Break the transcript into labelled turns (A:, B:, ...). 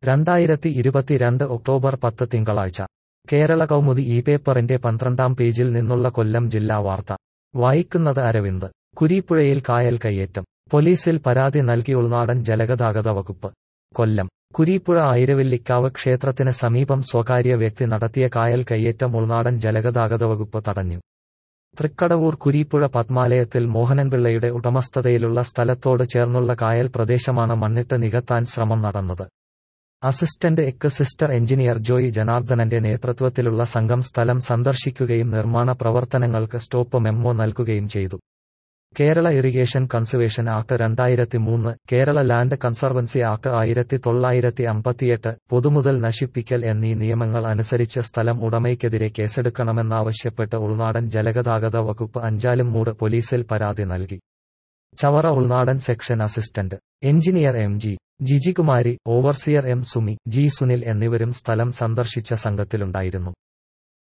A: രണ്ടായിരത്തി ഇരുപത്തിരണ്ട് ഒക്ടോബർ പത്ത് തിങ്കളാഴ്ച കേരള കൗമുദി ഈ പേപ്പറിന്റെ പന്ത്രണ്ടാം പേജിൽ നിന്നുള്ള കൊല്ലം ജില്ലാ വാർത്ത വായിക്കുന്നത് അരവിന്ദ് കുരീപ്പുഴയിൽ കായൽ കയ്യേറ്റം പോലീസിൽ പരാതി നൽകി ഉൾനാടൻ ജലഗതാഗത വകുപ്പ് കൊല്ലം കുരീപ്പുഴ ആയിരവല്ലിക്കാവ് ക്ഷേത്രത്തിന് സമീപം സ്വകാര്യ വ്യക്തി നടത്തിയ കായൽ കയ്യേറ്റം ഉൾനാടൻ ജലഗതാഗത വകുപ്പ് തടഞ്ഞു തൃക്കടവൂർ കുരീപ്പുഴ പത്മാലയത്തിൽ മോഹനൻപിള്ളയുടെ ഉടമസ്ഥതയിലുള്ള സ്ഥലത്തോട് ചേർന്നുള്ള കായൽ പ്രദേശമാണ് മണ്ണിട്ട് നികത്താൻ ശ്രമം നടന്നത് അസിസ്റ്റന്റ് എക്ക് സിസ്റ്റർ എഞ്ചിനീയർ ജോയി ജനാർദ്ദനന്റെ നേതൃത്വത്തിലുള്ള സംഘം സ്ഥലം സന്ദർശിക്കുകയും നിർമ്മാണ പ്രവർത്തനങ്ങൾക്ക് സ്റ്റോപ്പ് മെമ്മോ നൽകുകയും ചെയ്തു കേരള ഇറിഗേഷൻ കൺസർവേഷൻ ആക്ട് രണ്ടായിരത്തി മൂന്ന് കേരള ലാൻഡ് കൺസർവൻസി ആക്ട് ആയിരത്തി തൊള്ളായിരത്തി അമ്പത്തിയെട്ട് പൊതുമുതൽ നശിപ്പിക്കൽ എന്നീ നിയമങ്ങൾ അനുസരിച്ച് സ്ഥലം ഉടമയ്ക്കെതിരെ കേസെടുക്കണമെന്നാവശ്യപ്പെട്ട് ഉൾനാടൻ ജലഗതാഗത വകുപ്പ് അഞ്ചാലും മൂട് പോലീസിൽ പരാതി നൽകി ചവറ ഉൾനാടൻ section assistant engineer M G Jijikumari overseer M Sumi G Sunil എന്നിവരും സ്ഥലം സന്ദർശിച്ച സംഘത്തിലുണ്ടായിരുന്നു